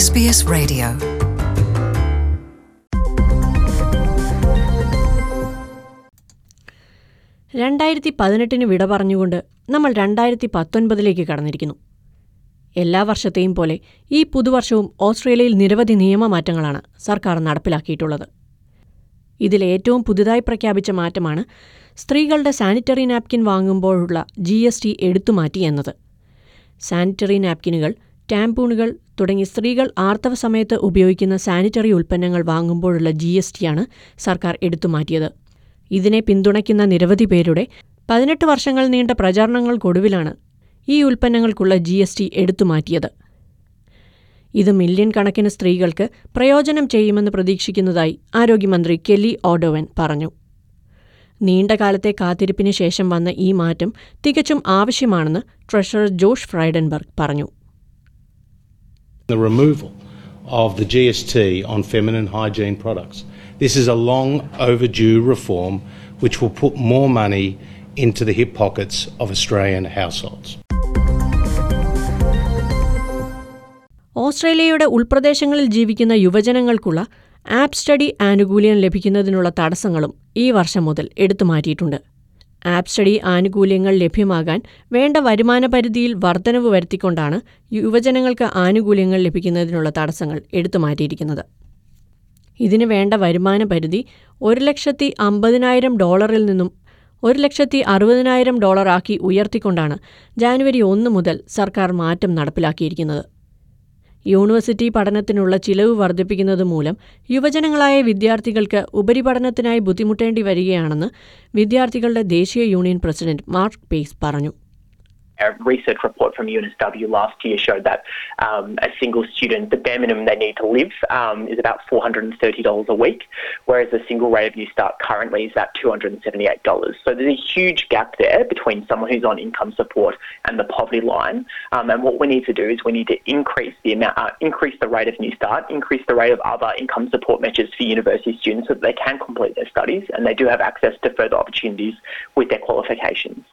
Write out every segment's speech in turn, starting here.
SBS Radio. രണ്ടായിരത്തി പതിനെട്ടിന് വിട പറഞ്ഞുകൊണ്ട് നമ്മൾ രണ്ടായിരത്തി പത്തൊൻപതിലേക്ക് കടന്നിരിക്കുന്നു എല്ലാ വർഷത്തെയും പോലെ ഈ പുതുവർഷവും ഓസ്ട്രേലിയയിൽ നിരവധി നിയമമാറ്റങ്ങളാണ് സർക്കാർ നടപ്പിലാക്കിയിട്ടുള്ളത് ഇതിൽ ഏറ്റവും പുതുതായി പ്രഖ്യാപിച്ച മാറ്റമാണ് സ്ത്രീകളുടെ സാനിറ്ററി നാപ്കിൻ വാങ്ങുമ്പോഴുള്ള ജി എസ് ടി എടുത്തുമാറ്റി എന്നത് സാനിറ്ററി നാപ്കിനുകൾ ടാമ്പൂണുകൾ തുടങ്ങി സ്ത്രീകൾ ആർത്തവ സമയത്ത് ഉപയോഗിക്കുന്ന സാനിറ്ററി ഉൽപ്പന്നങ്ങൾ വാങ്ങുമ്പോഴുള്ള ജി എസ് ടിയാണ് സർക്കാർ എടുത്തുമാറ്റിയത് ഇതിനെ പിന്തുണയ്ക്കുന്ന നിരവധി പേരുടെ പതിനെട്ട് വർഷങ്ങൾ നീണ്ട പ്രചാരണങ്ങൾക്കൊടുവിലാണ് ഈ ഉൽപ്പന്നങ്ങൾക്കുള്ള ജി എസ് ടി എടുത്തുമാറ്റിയത് ഇത് മില്യൺ കണക്കിന് സ്ത്രീകൾക്ക് പ്രയോജനം ചെയ്യുമെന്ന് പ്രതീക്ഷിക്കുന്നതായി ആരോഗ്യമന്ത്രി കെല്ലി ഓഡോവൻ പറഞ്ഞു നീണ്ടകാലത്തെ കാത്തിരിപ്പിന് ശേഷം വന്ന ഈ മാറ്റം തികച്ചും ആവശ്യമാണെന്ന് ട്രഷറർ ജോഷ് ഫ്രൈഡൻബർഗ് പറഞ്ഞു the removal of the GST on feminine hygiene products. This is a long overdue reform which will put more money into the hip pockets of Australian households. ഓസ്ട്രേലിയയുടെ ഉൾപ്രദേശങ്ങളിൽ ജീവിക്കുന്ന യുവജനങ്ങൾക്കുള്ള ആപ്പ് സ്റ്റഡി ആനുകൂല്യം ലഭിക്കുന്നതിനുള്ള തടസ്സങ്ങളും ഈ വർഷം മുതൽ എടുത്തുമാറ്റിയിട്ടുണ്ട് app study ആനുകൂല്യങ്ങൾ ലഭ്യമാകാൻ വേണ്ട വരുമാന പരിധിയിൽ വർധനവ് വരുത്തിക്കൊണ്ടാണ് യുവജനങ്ങൾക്ക് ആനുകൂല്യങ്ങൾ ലഭിക്കുന്നതിനുള്ള തടസ്സങ്ങൾ എടുത്തുമാറ്റിയിരിക്കുന്നത് ഇതിന് വേണ്ട വരുമാന പരിധി ഒരു ലക്ഷത്തി അമ്പതിനായിരം ഡോളറിൽ നിന്നും ഒരു ലക്ഷത്തി അറുപതിനായിരം ഡോളറാക്കി ഉയർത്തിക്കൊണ്ടാണ് ജാനുവരി ഒന്ന് മുതൽ സർക്കാർ മാറ്റം നടപ്പിലാക്കിയിരിക്കുന്നത് യൂണിവേഴ്സിറ്റി പഠനത്തിനുള്ള ചിലവ് വർദ്ധിപ്പിക്കുന്നത് മൂലം യുവജനങ്ങളായ വിദ്യാർത്ഥികൾക്ക് ഉപരിപഠനത്തിനായി ബുദ്ധിമുട്ടേണ്ടി വരികയാണെന്ന് വിദ്യാർത്ഥികളുടെ ദേശീയ യൂണിയൻ പ്രസിഡന്റ് മാർക്ക് പേസ് പറഞ്ഞു A research report from UNSW last year showed that um, a single student, the bare minimum they need to live um, is about $430 a week, whereas the single rate of New Start currently is at $278. So there's a huge gap there between someone who's on income support and the poverty line. Um, and what we need to do is we need to increase the amount, uh, increase the rate of New Start, increase the rate of other income support measures for university students so that they can complete their studies and they do have access to further opportunities with their qualifications.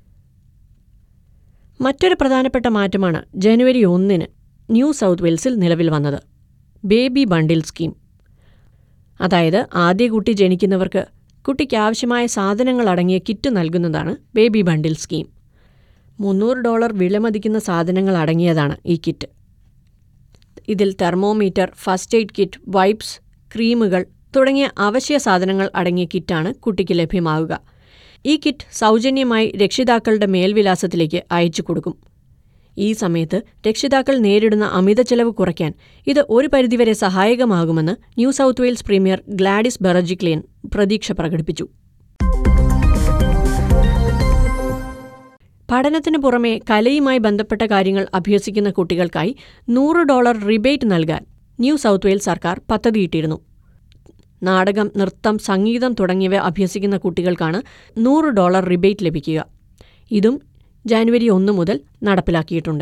മറ്റൊരു പ്രധാനപ്പെട്ട മാറ്റമാണ് ജനുവരി ഒന്നിന് new south വെയിൽസിൽ നിലവിൽ വന്നത് baby bundle scheme അതായത് ആദ്യ കുട്ടി ജനിക്കുന്നവർക്ക് കുട്ടിക്ക് ആവശ്യമായ സാധനങ്ങൾ അടങ്ങിയ കിറ്റ് നൽകുന്നതാണ് ബേബി ബണ്ടിൽ സ്കീം മുന്നൂറ് ഡോളർ വിലമതിക്കുന്ന സാധനങ്ങൾ അടങ്ങിയതാണ് ഈ കിറ്റ് ഇതിൽ thermometer first aid kit wipes ക്രീമുകൾ തുടങ്ങിയ അവശ്യ സാധനങ്ങൾ അടങ്ങിയ കിറ്റാണ് കുട്ടിക്ക് ലഭ്യമാവുക ഈ കിറ്റ് സൗജന്യമായി രക്ഷിതാക്കളുടെ മേൽവിലാസത്തിലേക്ക് അയച്ചു കൊടുക്കും ഈ സമയത്ത് രക്ഷിതാക്കൾ നേരിടുന്ന അമിത ചെലവ് കുറയ്ക്കാൻ ഇത് ഒരു പരിധിവരെ സഹായകമാകുമെന്ന് New South Wales premier Gladys Berejiklian പ്രതീക്ഷ പ്രകടിപ്പിച്ചു പഠനത്തിന് പുറമെ കലയുമായി ബന്ധപ്പെട്ട കാര്യങ്ങൾ അഭ്യസിക്കുന്ന കുട്ടികൾക്കായി നൂറ് ഡോളർ റിബേറ്റ് നൽകാൻ ന്യൂ സൗത്ത് വെയിൽസ് സർക്കാർ പദ്ധതിയിട്ടിരുന്നു നാടകം നൃത്തം സംഗീതം തുടങ്ങിയവ അഭ്യസിക്കുന്ന കുട്ടികൾക്കാണ് നൂറ് ഡോളർ റിബേറ്റ് ലഭിക്കുക ഇതും ജാനുവരി ഒന്ന് മുതൽ നടപ്പിലാക്കിയിട്ടുണ്ട്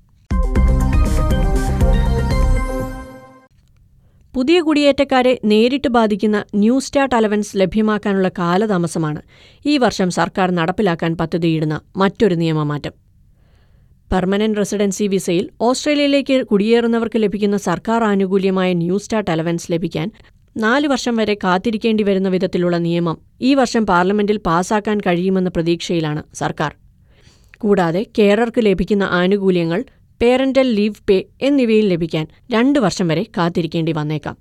പുതിയ കുടിയേറ്റക്കാരെ നേരിട്ട് ബാധിക്കുന്ന ന്യൂ സ്റ്റാർട്ട് അലവൻസ് ലഭ്യമാക്കാനുള്ള കാലതാമസമാണ് ഈ വർഷം സർക്കാർ നടപ്പിലാക്കാൻ പദ്ധതിയിടുന്ന മറ്റൊരു നിയമമാറ്റം പെർമനന്റ് റെസിഡൻസി വിസയിൽ ഓസ്ട്രേലിയയിലേക്ക് കുടിയേറുന്നവർക്ക് ലഭിക്കുന്ന സർക്കാർ ആനുകൂല്യമായ ന്യൂ സ്റ്റാർട്ട് അലവൻസ് ലഭിക്കാൻ നാല് വർഷം വരെ കാത്തിരിക്കേണ്ടി വരുന്ന വിധത്തിലുള്ള നിയമം ഈ വർഷം പാർലമെന്റിൽ പാസാക്കാൻ കഴിയുമെന്ന പ്രതീക്ഷയിലാണ് സർക്കാർ കൂടാതെ കെയറർക്ക് ലഭിക്കുന്ന ആനുകൂല്യങ്ങൾ പേരന്റൽ ലീവ് പേ എന്നിവയിൽ ലഭിക്കാൻ രണ്ട് വർഷം വരെ കാത്തിരിക്കേണ്ടി വന്നേക്കാം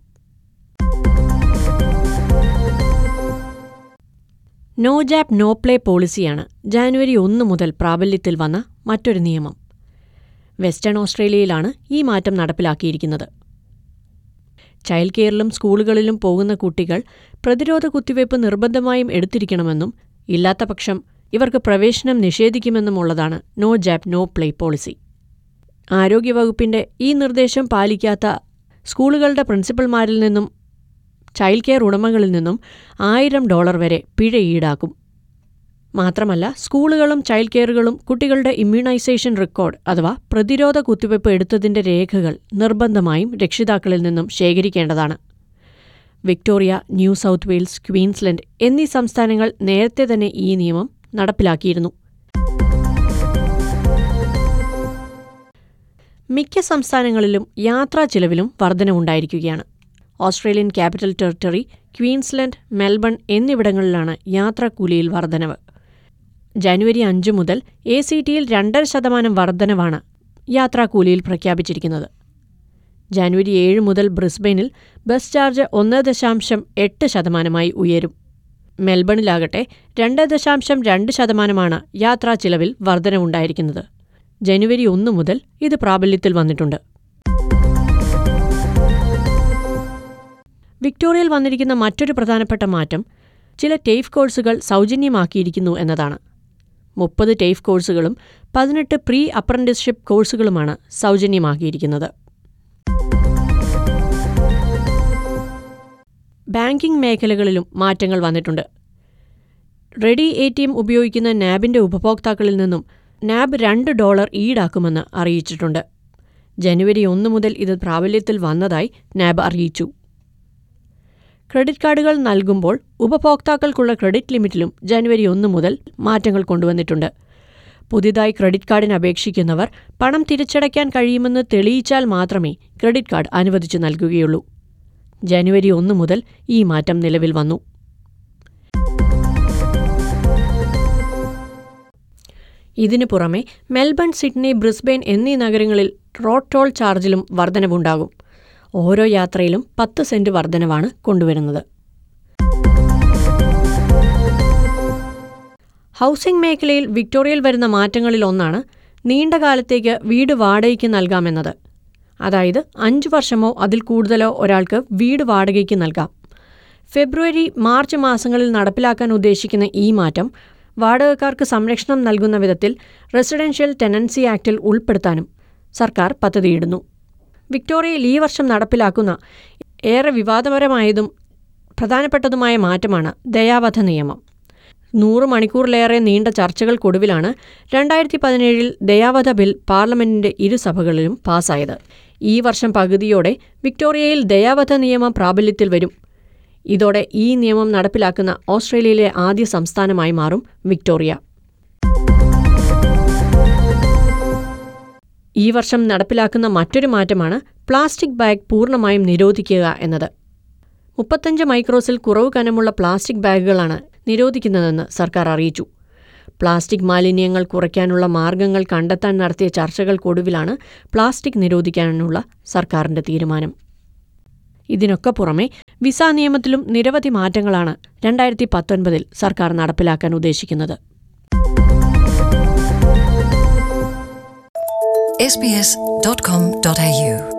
നോ ജാപ്പ് നോ പ്ലേ പോളിസിയാണ് ജാനുവരി ഒന്ന് മുതൽ പ്രാബല്യത്തിൽ വന്ന മറ്റൊരു നിയമം വെസ്റ്റേൺ ഓസ്ട്രേലിയയിലാണ് ഈ മാറ്റം നടപ്പിലാക്കിയിരിക്കുന്നത് ചൈൽഡ് കെയറിലും സ്കൂളുകളിലും പോകുന്ന കുട്ടികൾ പ്രതിരോധ കുത്തിവയ്പ് നിർബന്ധമായും എടുത്തിരിക്കണമെന്നും ഇല്ലാത്ത പക്ഷം ഇവർക്ക് പ്രവേശനം നിഷേധിക്കുമെന്നുമുള്ളതാണ് no jab no play policy ആരോഗ്യവകുപ്പിന്റെ ഈ നിർദ്ദേശം പാലിക്കാത്ത സ്കൂളുകളുടെ പ്രിൻസിപ്പൽമാരിൽ നിന്നും ചൈൽഡ് കെയർ ഉടമകളിൽ നിന്നും ആയിരം ഡോളർ വരെ പിഴ ഈടാക്കും മാത്രമല്ല സ്കൂളുകളും ചൈൽഡ് കെയറുകളും കുട്ടികളുടെ ഇമ്മ്യൂണൈസേഷൻ റെക്കോർഡ് അഥവാ പ്രതിരോധ കുത്തിവയ്പ് എടുത്തതിന്റെ രേഖകൾ നിർബന്ധമായും രക്ഷിതാക്കളിൽ നിന്നും ശേഖരിക്കേണ്ടതാണ് Victoria New South Wales Queensland എന്നീ സംസ്ഥാനങ്ങൾ നേരത്തെ തന്നെ ഈ നിയമം നടപ്പിലാക്കിയിരുന്നു മിക്ക സംസ്ഥാനങ്ങളിലും യാത്രാ ചിലവിലും വർധനവുണ്ടായിരിക്കുകയാണ് Australian Capital Territory Queensland Melbourne എന്നിവിടങ്ങളിലാണ് യാത്രാക്കൂലിയിൽ വർധനവ് ജനുവരി അഞ്ച് മുതൽ എ സി ടിയിൽ രണ്ടര ശതമാനം വർധനവാണ് യാത്രാക്കൂലിയിൽ പ്രഖ്യാപിച്ചിരിക്കുന്നത് ജനുവരി ഏഴ് മുതൽ ബ്രിസ്ബെയിനിൽ ബസ് ചാർജ് ഒന്ന് ദശാംശം എട്ട് ശതമാനമായി ഉയരും മെൽബണിലാകട്ടെ രണ്ട് ദശാംശം രണ്ട് ശതമാനമാണ് യാത്രാ ചിലവിൽ വർധനവുണ്ടായിരിക്കുന്നത് ജനുവരി ഒന്ന് മുതൽ ഇത് പ്രാബല്യത്തിൽ വന്നിട്ടുണ്ട് വിക്ടോറിയയിൽ വന്നിരിക്കുന്ന മറ്റൊരു പ്രധാനപ്പെട്ട മാറ്റം ചില ടേഫ് കോഴ്സുകൾ സൗജന്യമാക്കിയിരിക്കുന്നു എന്നതാണ് മുപ്പത് ടേഫ് കോഴ്സുകളും പതിനെട്ട് പ്രീ അപ്രന്റീസ്ഷിപ്പ് കോഴ്സുകളുമാണ് സൗജന്യമാക്കിയിരിക്കുന്നത് ബാങ്കിംഗ് മേഖലകളിലും മാറ്റങ്ങൾ വന്നിട്ടുണ്ട് റെഡി എ ടി എം ഉപയോഗിക്കുന്ന നാബിന്റെ ഉപഭോക്താക്കളിൽ നിന്നും നാബ് രണ്ട് ഡോളർ ഈടാക്കുമെന്ന് അറിയിച്ചിട്ടുണ്ട് ജനുവരി ഒന്ന് മുതൽ ഇത് പ്രാബല്യത്തിൽ വന്നതായി നാബ് അറിയിച്ചു ക്രെഡിറ്റ് കാർഡുകൾ നൽകുമ്പോൾ ഉപഭോക്താക്കൾക്കുള്ള ക്രെഡിറ്റ് ലിമിറ്റിലും ജനുവരി ഒന്ന് മുതൽ മാറ്റങ്ങൾ കൊണ്ടുവന്നിട്ടുണ്ട് പുതിയതായി ക്രെഡിറ്റ് കാർഡിന് അപേക്ഷിക്കുന്നവർ പണം തിരിച്ചടയ്ക്കാൻ കഴിയുമെന്ന് തെളിയിച്ചാൽ മാത്രമേ ക്രെഡിറ്റ് കാർഡ് അനുവദിച്ചു നൽകുകയുള്ളൂ ജനുവരി ഒന്ന് മുതൽ ഈ മാറ്റം നിലവിൽ വന്നു ഇതിനു പുറമെ മെൽബൺ സിഡ്നി ബ്രിസ്ബെയിൻ എന്നീ നഗരങ്ങളിൽ റോഡ് ടോൾ ചാർജിലും വർധനവുണ്ടാകും ഓരോ യാത്രയിലും പത്ത് സെന്റ് വർധനവാണ് കൊണ്ടുവരുന്നത് ഹൗസിംഗ് മേഖലയിൽ വിക്ടോറിയയിൽ വരുന്ന മാറ്റങ്ങളിൽ ഒന്നാണ് നീണ്ട കാലത്തേക്ക് വീട് വാടകയ്ക്ക് നൽകാമെന്നത് അതായത് അഞ്ചു വർഷമോ അതിൽ കൂടുതലോ ഒരാൾക്ക് വീട് വാടകയ്ക്ക് നൽകാം ഫെബ്രുവരി മാർച്ച് മാസങ്ങളിൽ നടപ്പിലാക്കാൻ ഉദ്ദേശിക്കുന്ന ഈ മാറ്റം വാടകക്കാർക്ക് സംരക്ഷണം നൽകുന്ന വിധത്തിൽ റെസിഡൻഷ്യൽ ടെനൻസി ആക്ടിൽ ഉൾപ്പെടുത്താനും സർക്കാർ പദ്ധതിയിടുന്നു വിക്ടോറിയയിൽ ഈ വർഷം നടപ്പിലാക്കുന്ന ഏറെ വിവാദപരമായതും പ്രധാനപ്പെട്ടതുമായ മാറ്റമാണ് ദയാവധ നിയമം നൂറ് മണിക്കൂറിലേറെ നീണ്ട ചർച്ചകൾക്കൊടുവിലാണ് രണ്ടായിരത്തി പതിനേഴിൽ ദയാവധ ബിൽ പാർലമെന്റിന്റെ ഇരുസഭകളിലും പാസായത് ഈ വർഷം പകുതിയോടെ വിക്ടോറിയയിൽ ദയാവധ നിയമം പ്രാബല്യത്തിൽ വരും ഇതോടെ ഈ നിയമം നടപ്പിലാക്കുന്ന ഓസ്ട്രേലിയയിലെ ആദ്യ സംസ്ഥാനമായി മാറും വിക്ടോറിയ ഈ വർഷം നടപ്പിലാക്കുന്ന മറ്റൊരു മാറ്റമാണ് പ്ലാസ്റ്റിക് ബാഗ് പൂർണ്ണമായും നിരോധിക്കുക എന്നത് മുപ്പത്തഞ്ച് മൈക്രോസിൽ കുറവ് കനമുള്ള പ്ലാസ്റ്റിക് ബാഗുകളാണ് നിരോധിക്കുന്നതെന്ന് സർക്കാർ അറിയിച്ചു പ്ലാസ്റ്റിക് മാലിന്യങ്ങൾ കുറയ്ക്കാനുള്ള മാർഗങ്ങൾ കണ്ടെത്താൻ നടത്തിയ ചർച്ചകൾക്കൊടുവിലാണ് പ്ലാസ്റ്റിക് നിരോധിക്കാനുള്ള സർക്കാരിന്റെ തീരുമാനം ഇതിനൊക്കെ പുറമെ വിസ നിയമത്തിലും നിരവധി മാറ്റങ്ങളാണ് രണ്ടായിരത്തി പത്തൊൻപതിൽ സർക്കാർ നടപ്പിലാക്കാൻ ഉദ്ദേശിക്കുന്നത് sbs.com.au